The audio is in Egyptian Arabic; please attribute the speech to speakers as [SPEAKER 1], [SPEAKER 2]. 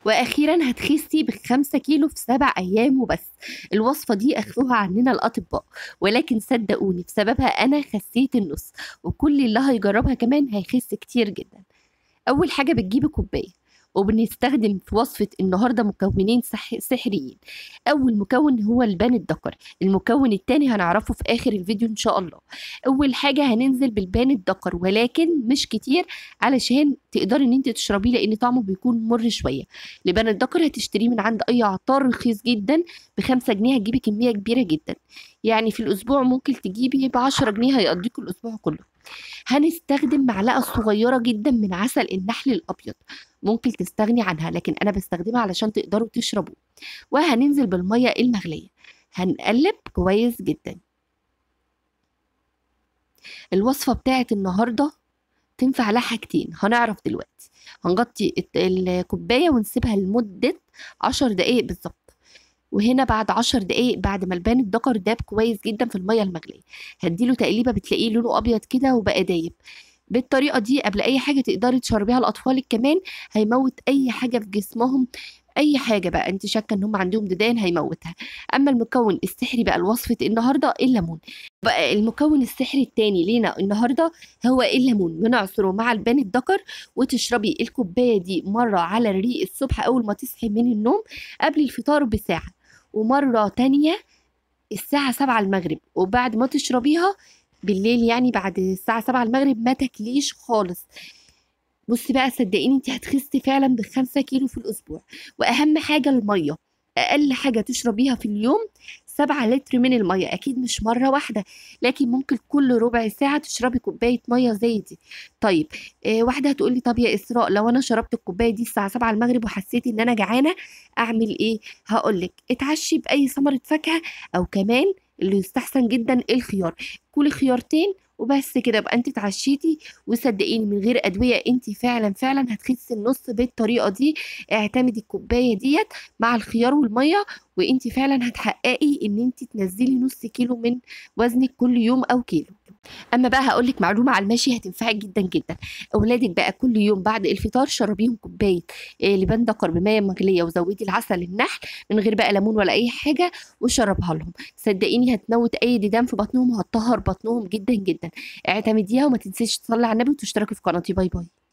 [SPEAKER 1] واخيرا هتخسي بخمسة كيلو في سبع ايام وبس الوصفة دي اخذوها عننا الاطباء ولكن صدقوني بسببها انا خسيت النص وكل اللي هيجربها كمان هيخس كتير جدا اول حاجة بتجيبي كوباية وبنستخدم في وصفة النهاردة مكونين سح... سحريين أول مكون هو البان الدكر المكون التاني هنعرفه في آخر الفيديو إن شاء الله أول حاجة هننزل بالبان الدكر ولكن مش كتير علشان تقدري إن أنت تشربيه لأن طعمه بيكون مر شوية لبان الدكر هتشتريه من عند أي عطار رخيص جدا بخمسة جنيه هتجيبي كمية كبيرة جدا يعني في الأسبوع ممكن تجيبي بعشرة جنيه هيقضيكوا الأسبوع كله هنستخدم معلقة صغيرة جدا من عسل النحل الأبيض ممكن تستغني عنها لكن أنا بستخدمها علشان تقدروا تشربوا وهننزل بالمية المغلية هنقلب كويس جدا الوصفة بتاعت النهاردة تنفع لها حاجتين هنعرف دلوقتي هنغطي الكوباية ونسيبها لمدة عشر دقايق بالظبط وهنا بعد عشر دقايق بعد ما البان الدكر داب كويس جدا في المية المغلية هديله تقليبة بتلاقيه لونه أبيض كده وبقى دايب بالطريقة دي قبل أي حاجة تقدري تشربيها لأطفالك كمان هيموت أي حاجة في جسمهم اي حاجه بقى انت شاكه ان هم عندهم ديدان هيموتها اما المكون السحري بقى لوصفه النهارده الليمون بقى المكون السحري التاني لينا النهارده هو الليمون بنعصره مع البان الدكر وتشربي الكوبايه دي مره على الريق الصبح اول ما تصحي من النوم قبل الفطار بساعه ومره تانية الساعه 7 المغرب وبعد ما تشربيها بالليل يعني بعد الساعه 7 المغرب ما تاكليش خالص بصي بقى صدقيني انت هتخسي فعلا بخمسة كيلو في الاسبوع واهم حاجه الميه اقل حاجه تشربيها في اليوم سبعة لتر من المية أكيد مش مرة واحدة لكن ممكن كل ربع ساعة تشربي كوباية مية زي دي طيب آه واحدة هتقولي طب يا إسراء لو أنا شربت الكوباية دي الساعة سبعة المغرب وحسيت إن أنا جعانة أعمل إيه هقولك اتعشي بأي ثمرة فاكهة أو كمان اللي يستحسن جدا الخيار كلي خيارتين وبس كده يبقى انت اتعشيتي وصدقيني من غير ادويه انت فعلا فعلا هتخسي النص بالطريقه دي اعتمدي الكوبايه ديت مع الخيار والميه وانت فعلا هتحققي ان انت تنزلي نص كيلو من وزنك كل يوم او كيلو اما بقى هقول لك معلومه على المشي هتنفعك جدا جدا اولادك بقى كل يوم بعد الفطار شربيهم كوبايه إيه لبان دكر بميه مغليه وزودي العسل النحل من غير بقى ليمون ولا اي حاجه وشربها لهم صدقيني هتموت اي ديدان في بطنهم وهتطهر بطنهم جدا جدا اعتمديها وما تنسيش تصلي على النبي وتشتركي في قناتي باي باي